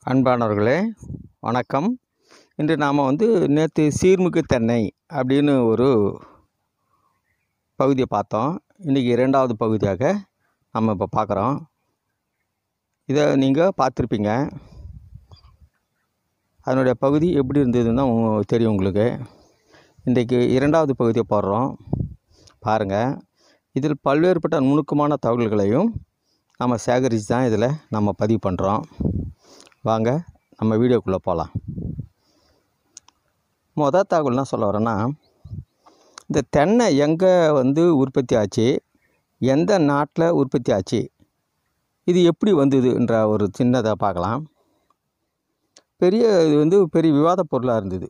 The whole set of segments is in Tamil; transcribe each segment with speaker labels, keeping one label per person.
Speaker 1: அன்பானவர்களே வணக்கம் இன்று நாம் வந்து நேற்று சீர்மிகு தென்னை அப்படின்னு ஒரு பகுதியை பார்த்தோம் இன்றைக்கி இரண்டாவது பகுதியாக நம்ம இப்போ பார்க்குறோம் இதை நீங்கள் பார்த்துருப்பீங்க அதனுடைய பகுதி எப்படி இருந்ததுன்னு தான் உங்க- தெரியும் உங்களுக்கு இன்றைக்கு இரண்டாவது பகுதியை போடுறோம் பாருங்கள் இதில் பல்வேறுபட்ட நுணுக்கமான தகவல்களையும் நம்ம சேகரித்து தான் இதில் நம்ம பதிவு பண்ணுறோம் வாங்க நம்ம வீடியோக்குள்ளே போகலாம் மொதல் தகவல் என்ன சொல்ல வரேன்னா இந்த தென்னை எங்கே வந்து உற்பத்தி ஆச்சு எந்த நாட்டில் உற்பத்தி ஆச்சு இது எப்படி வந்ததுன்ற ஒரு சின்னதை பார்க்கலாம் பெரிய இது வந்து பெரிய விவாத பொருளாக இருந்தது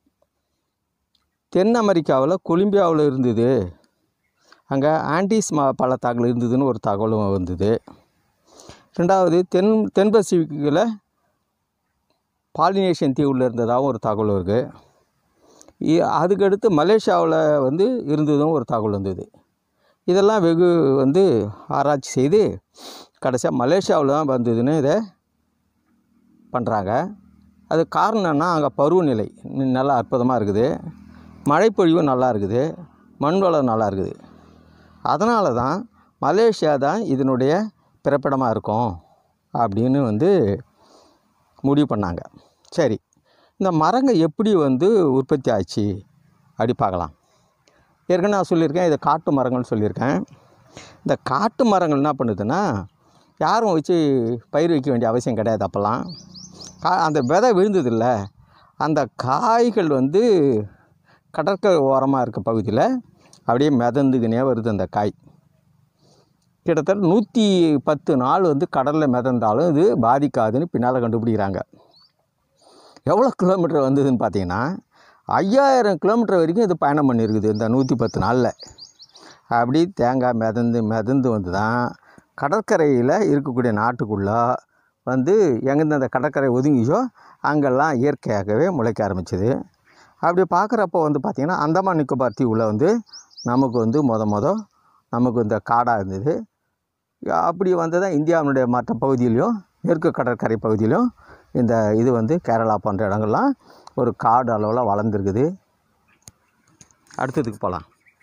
Speaker 1: தென் அமெரிக்காவில் கொலம்பியாவில் இருந்தது அங்கே ஆண்டிஸ் மா பள்ளத்தாக்கில் இருந்ததுன்னு ஒரு தகவலும் வந்தது ரெண்டாவது தென் தென் பசிபிக்கில் பாலினேஷியன் தீவில் இருந்ததாகவும் ஒரு தகவல் இருக்குது அதுக்கடுத்து மலேசியாவில் வந்து இருந்ததும் ஒரு தகவல் வந்தது இதெல்லாம் வெகு வந்து ஆராய்ச்சி செய்து கடைசியாக மலேசியாவில் தான் வந்ததுன்னு இதை பண்ணுறாங்க அது காரணம் என்னன்னா அங்கே பருவநிலை ந- நல்லா அற்புதமாக இருக்குது மழைப்பொழிவு நல்லா இருக்குது மண் வளம் நல்லா இருக்குது அதனால தான் மலேசியா தான் இதனுடைய பிறப்பிடமாக இருக்கும் அப்படின்னு வந்து முடிவு பண்ணாங்க சரி இந்த மரங்கள் எப்படி வந்து உற்பத்தி ஆச்சு அப்படி பார்க்கலாம் ஏற்கனவே நான் சொல்லியிருக்கேன் இதை காட்டு மரங்கள்னு சொல்லியிருக்கேன் இந்த காட்டு மரங்கள் என்ன பண்ணுதுன்னா யாரும் வச்சு பயிர் வைக்க வேண்டிய அவசியம் கிடையாது அப்போல்லாம் கா அந்த விதை விழுந்ததில்ல அந்த காய்கள் வந்து கடற்கரை ஓரமாக இருக்க பகுதியில் அப்படியே மிதந்துக்கினே வருது அந்த காய் கிட்டத்தட்ட நூற்றி பத்து நாள் வந்து கடலில் மிதந்தாலும் இது பாதிக்காதுன்னு பின்னால் கண்டுபிடிக்கிறாங்க எவ்வளோ கிலோமீட்டர் வந்ததுன்னு பார்த்தீங்கன்னா ஐயாயிரம் கிலோமீட்டர் வரைக்கும் இது பயணம் பண்ணியிருக்குது இந்த நூற்றி பத்து நாளில் அப்படி தேங்காய் மிதந்து மிதந்து வந்து தான் கடற்கரையில் இருக்கக்கூடிய நாட்டுக்குள்ளே வந்து எங்கேருந்து அந்த கடற்கரை ஒதுங்கிச்சோ அங்கெல்லாம் இயற்கையாகவே முளைக்க ஆரம்பிச்சது அப்படி பார்க்குறப்போ வந்து பார்த்திங்கன்னா அந்தமான் நிக்கோபார் தீவில் வந்து நமக்கு வந்து மொத மொத நமக்கு இந்த காடாக இருந்தது அப்படி வந்து தான் இந்தியாவினுடைய மற்ற பகுதியிலையும் மேற்கு கடற்கரை பகுதியிலும் இந்த இது வந்து கேரளா போன்ற இடங்கள்லாம் ஒரு காடு அளவில் வளர்ந்துருக்குது அடுத்ததுக்கு போகலாம்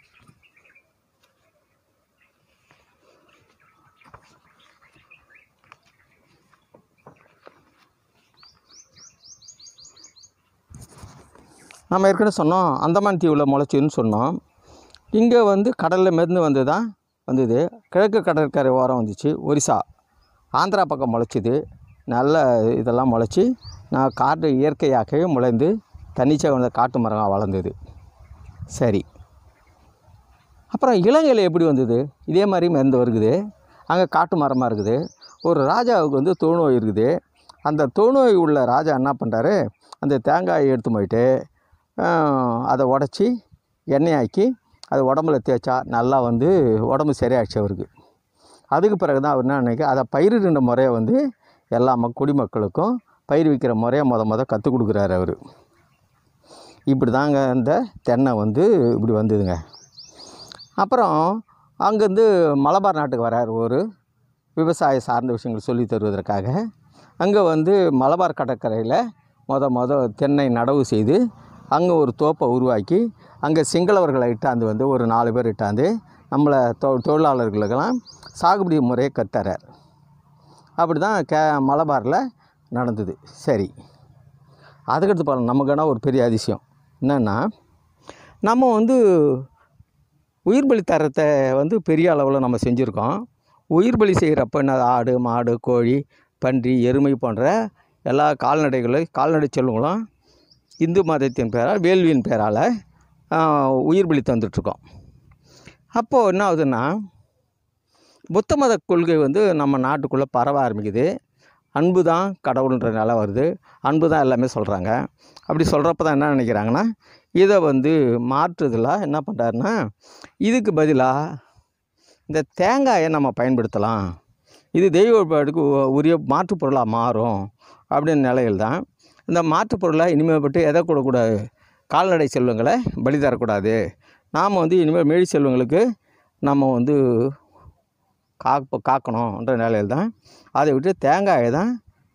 Speaker 1: நம்ம ஏற்கனவே சொன்னோம் அந்தமான் தீவில் முளைச்சிதுன்னு சொன்னோம் இங்கே வந்து கடலில் மிதந்து வந்து தான் வந்தது கிழக்கு கடற்கரை ஓரம் வந்துச்சு ஒரிசா ஆந்திரா பக்கம் முளைச்சிது நல்ல இதெல்லாம் முளைச்சி நான் காட்டு இயற்கையாகவே முளைந்து தன்னிச்சையாக வந்த காட்டு மரமாக வளர்ந்தது சரி அப்புறம் இலங்கையில் எப்படி வந்தது இதே மாதிரி மிதந்து வருகுது அங்கே காட்டு மரமாக இருக்குது ஒரு ராஜாவுக்கு வந்து தொழுநோய் இருக்குது அந்த தொழுநோய் உள்ள ராஜா என்ன பண்ணுறாரு அந்த தேங்காயை எடுத்து போயிட்டு ஆஹ், அதை உடச்சி எண்ணெயாக்கி அது உடம்புல தேய்ச்சா நல்லா வந்து உடம்பு சரியாயிடுச்சு அவருக்கு அதுக்கு பிறகு தான் அவர் என்ன நினைக்க அதை பயிரிடுற முறையை வந்து எல்லா மக் குடிமக்களுக்கும் பயிர் வைக்கிற முறையை முத முத கற்றுக் கொடுக்குறாரு அவர் இப்படி தாங்க இந்த தென்னை வந்து இப்படி வந்ததுங்க அப்புறம் அங்கேருந்து மலபார் நாட்டுக்கு வரார் ஒரு விவசாய சார்ந்த விஷயங்கள் சொல்லித் தருவதற்காக அங்கே வந்து மலபார் கடற்கரையில் மொத மொத தென்னை நடவு செய்து அங்கே ஒரு தோப்பை உருவாக்கி அங்கே சிங்களவர்களை இட்டாந்து வந்து ஒரு நாலு பேர் இட்டாந்து நம்மளை தொ தொழிலாளர்களுக்கெல்லாம் சாகுபடி முறையை கத்தறார் அப்படி தான் கே மலபாரில் நடந்தது சரி அதுக்கடுத்து பாருங்க நமக்கான ஒரு பெரிய அதிசயம் என்னென்னா நம்ம வந்து உயிர் பலி தரத்தை வந்து பெரிய அளவில் நம்ம செஞ்சுருக்கோம் உயிர் பலி செய்கிறப்ப என்ன ஆடு மாடு கோழி பன்றி எருமை போன்ற எல்லா கால்நடைகளும் கால்நடை செல்வங்களும் இந்து மதத்தின் பேரால் வேள்வியின் பேரால் உயிர் பலி தந்துட்டுருக்கோம் அப்போது என்ன ஆகுதுன்னா புத்த மத கொள்கை வந்து நம்ம நாட்டுக்குள்ளே பரவ ஆரம்பிக்குது அன்பு தான் கடவுள்ன்ற நிலை வருது அன்பு தான் எல்லாமே சொல்கிறாங்க அப்படி சொல்கிறப்ப தான் என்ன நினைக்கிறாங்கன்னா இதை வந்து மாற்றுதல என்ன பண்ணுறாருன்னா இதுக்கு பதிலாக இந்த தேங்காயை நம்ம பயன்படுத்தலாம் இது தெய்வ வழிபாடுக்கு உ- உரிய மாற்றுப் பொருளாக மாறும் அப்படின்னு நிலையில் தான் இந்த மாற்றுப் பொருளை இனிமேல்பட்டு எதை கொடுக்கூடாது கால்நடை செல்வங்களை பலி தரக்கூடாது நாம் வந்து இனிமேல் மேடி செல்வங்களுக்கு நம்ம வந்து காப்ப காக்கணுன்ற நிலையில் தான் அதை விட்டு தேங்காயை தான்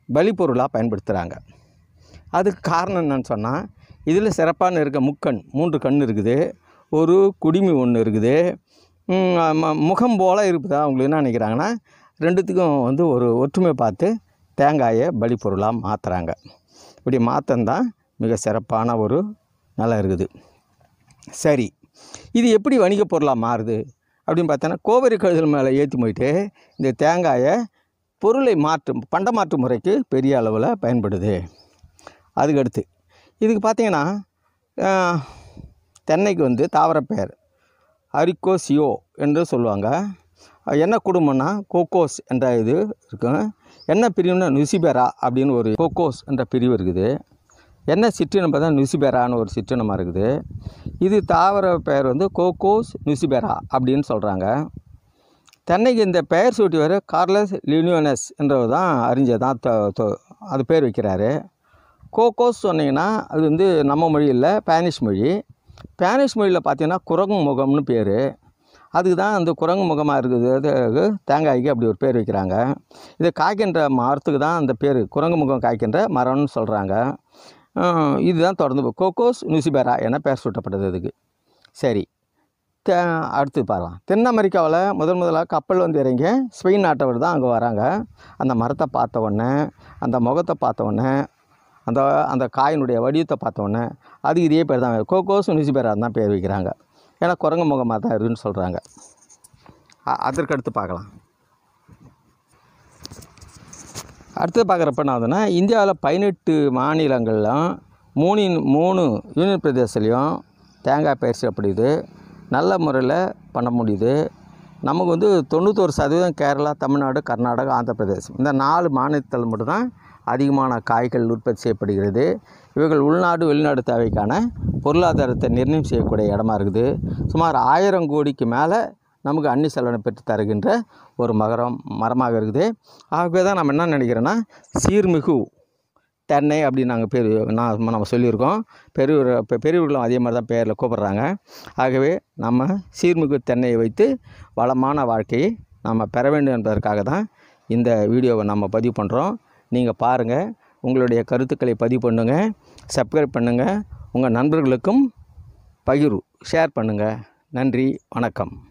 Speaker 1: பலிப்பொருளாக பயன்படுத்துகிறாங்க அதுக்கு காரணம் என்னன்னு சொன்னால் இதில் சிறப்பான இருக்க முக்கண் மூன்று கண் இருக்குது ஒரு குடிமி ஒன்று இருக்குது ம், ம- முகம் போல் இருக்குதா அவங்களுக்கு என்ன நினைக்கிறாங்கன்னா ரெண்டுத்துக்கும் வந்து ஒரு ஒற்றுமை பார்த்து தேங்காயை பலிப்பொருளாக மாற்றுறாங்க இப்படி மாற்றந்தான் மிக சிறப்பான ஒரு நிலை இருக்குது சரி இது எப்படி வணிகப் பொருளாக மாறுது அப்படின்னு பார்த்தோன்னா கோவரி கழுதல் மேலே ஏற்றி போயிட்டு இந்த தேங்காயை பொருளை மாற்றும் பண்ட மாற்று முறைக்கு பெரிய அளவில் பயன்படுது அதுக்கடுத்து இதுக்கு பார்த்தீங்கன்னா ஆஹ், தென்னைக்கு வந்து தாவரப்பெயர் அரிக்கோசியோ என்று சொல்லுவாங்க அது என்ன குடும்பம்னா கோகோஸ் என்ற இது இருக்கும் என்ன பிரிவுனா நுசிபெரா அப்படின்னு ஒரு கோகோஸ் என்ற பிரிவு இருக்குது என்ன சிற்றினம் பார்த்தா நுசிபெரான்னு ஒரு சிற்றினமாக இருக்குது இது தாவர பெயர் வந்து கோகோஸ் நுசிபெரா அப்படின்னு சொல்கிறாங்க தென்னைக்கு இந்த பெயர் சூட்டி வர கார்லஸ் லினியோனஸ் என்றவர் தான் அறிஞர் தான் தொ- தொ- அது பேர் வைக்கிறாரு கோகோஸ் சொன்னீங்கன்னா அது வந்து நம்ம மொழி இல்லை ஸ்பானிஷ் மொழி ஸ்பானிஷ் மொழியில் பார்த்தீங்கன்னா குரங்கு முகம்னு பேர் அதுக்கு தான் அந்த குரங்கு முகமாக இருக்குது அது தேங்காய்க்கு அப்படி ஒரு பேர் வைக்கிறாங்க இது காய்க்கின்ற மரத்துக்கு தான் அந்த பேர் குரங்கு முகம் காய்க்கின்ற மரம்னு சொல்கிறாங்க இதுதான் தொடர்ந்து போ- கோகோஸ் நுசிபெரா என பெயர் சூட்டப்பட்டது இதுக்கு சரி தே அடுத்து பார்க்கலாம் தென் அமெரிக்காவில் முதல் முதலாக கப்பல் வந்து இறங்கி ஸ்பெயின் நாட்டவர் தான் அங்கே வராங்க அந்த மரத்தை பார்த்த உடனே அந்த முகத்தை பார்த்த உடனே அந்த அந்த காயினுடைய வடிவத்தை பார்த்த உடனே அதுக்கு இதே பேர் தான் கோகோஸ் நுசிபெரா தான் பேர் வைக்கிறாங்க ஏன்னா குரங்கு முகமாக தான் இருக்குன்னு சொல்கிறாங்க அதற்கு அடுத்து பார்க்கலாம் அடுத்து பார்க்குறப்ப என்ன ஆகுதுன்னா இந்தியாவில் பதினெட்டு மாநிலங்களிலும் மூணு மூணு யூனியன் பிரதேசத்துலேயும் தேங்காய் பயிர் செய்யப்படுது நல்ல முறையில் பண்ண முடியுது நமக்கு வந்து தொண்ணூத்தோரு சதவீதம் கேரளா தமிழ்நாடு கர்நாடகா ஆந்திர பிரதேசம் இந்த நாலு மாநிலத்தில் மட்டும்தான் அதிகமான காய்கள் உற்பத்தி செய்யப்படுகிறது இவைகள் உள்நாடு வெளிநாடு தேவைக்கான பொருளாதாரத்தை நிர்ணயம் செய்யக்கூடிய இடமா இருக்குது சுமார் ஆயிரம் கோடிக்கு மேலே நமக்கு அன்னி செலவனை பெற்று தருகின்ற ஒரு மகரம் மரமாக இருக்குது ஆகவே தான் நம்ம என்ன நினைக்கிறோன்னா சீர்மிகு தென்னை அப்படின்னு நாங்கள் பேர் நான் நம்ம சொல்லியிருக்கோம் பெரியவர் இப்போ பெரியவர்களும் அதே மாதிரி தான் பேரில் கூப்பிட்றாங்க ஆகவே நம்ம சீர்மிகு தென்னையை வைத்து வளமான வாழ்க்கையை நம்ம பெற வேண்டும் என்பதற்காக தான் இந்த வீடியோவை நம்ம பதிவு பண்ணுறோம் நீங்கள் பாருங்கள் உங்களுடைய கருத்துக்களை பதிவு பண்ணுங்கள் சப்ஸ்கிரைப் பண்ணுங்கள் உங்கள் நண்பர்களுக்கும் பகிர்வு ஷேர் பண்ணுங்கள் நன்றி வணக்கம்